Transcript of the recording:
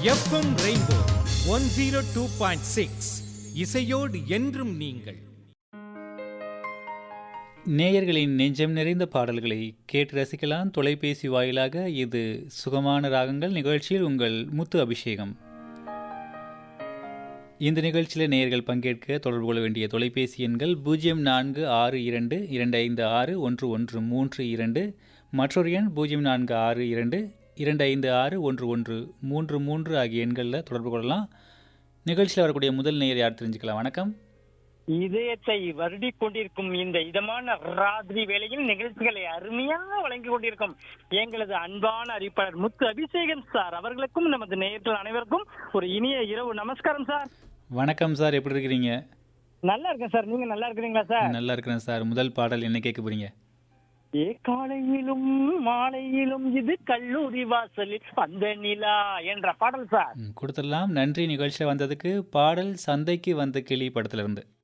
FM rainbow one zero two point six இசையோடு என்றும் நீங்கள் நேயர்களின் நெஞ்சம் நிறைந்த பாடல்களை கேட்டு ரசிக்கலாம் தொலைபேசி வாயிலாக இது சுகமான ராகங்கள் நிகழ்ச்சியில் உங்கள் முத்து அபிஷேகம் இந்த நிகழ்ச்சியில் நேயர்கள் பங்கேற்க தொடர்பு கொள்ள வேண்டிய தொலைபேசி எண்கள் பூஜ்ஜியம் நான்கு ஆறு இரண்டு இரண்டு ஐந்து ஆறு ஒன்று ஒன்று மூன்று இரண்டு மற்றொரு எண் பூஜ்ஜியம் நான்கு ஆறு இரண்டு இரண்டு ஐந்து ஆறு ஒன்று ஒன்று மூன்று மூன்று ஆகிய எண்களில் தொடர்பு கொள்ளலாம் நிகழ்ச்சியில் வரக்கூடிய முதல் நேயர் யார் தெரிஞ்சுக்கலாம் வணக்கம் இதயத்தை வருடிக் கொண்டிருக்கும் இந்த இதமான ராத்திரி வேளையில் நிகழ்ச்சிகளை அருமையாக வழங்கிக் கொண்டிருக்கும் எங்களது அன்பான அறிவிப்பாளர் முத்து அபிஷேகன் சார் அவர்களுக்கும் நமது நேயர்கள் அனைவருக்கும் ஒரு இனிய இரவு நமஸ்காரம் சார் வணக்கம் சார் எப்படி இருக்கிறீங்க நல்லா இருக்கேன் சார் நீங்க நல்லா இருக்கிறீங்களா சார் நல்லா இருக்கிறேன் சார் முதல் பாடல் என்ன கேட்க போறீங்க ஏ காலையிலும் மாலையிலும் இது கல்லூரி வாசலில் அந்த நிலா என்ற பாடல் சார் ம், கொடுத்துடலாம் நன்றி நிகழ்ச்சியில் வந்ததுக்கு பாடல் சந்தைக்கு வந்த கிளி படத்துல இருந்து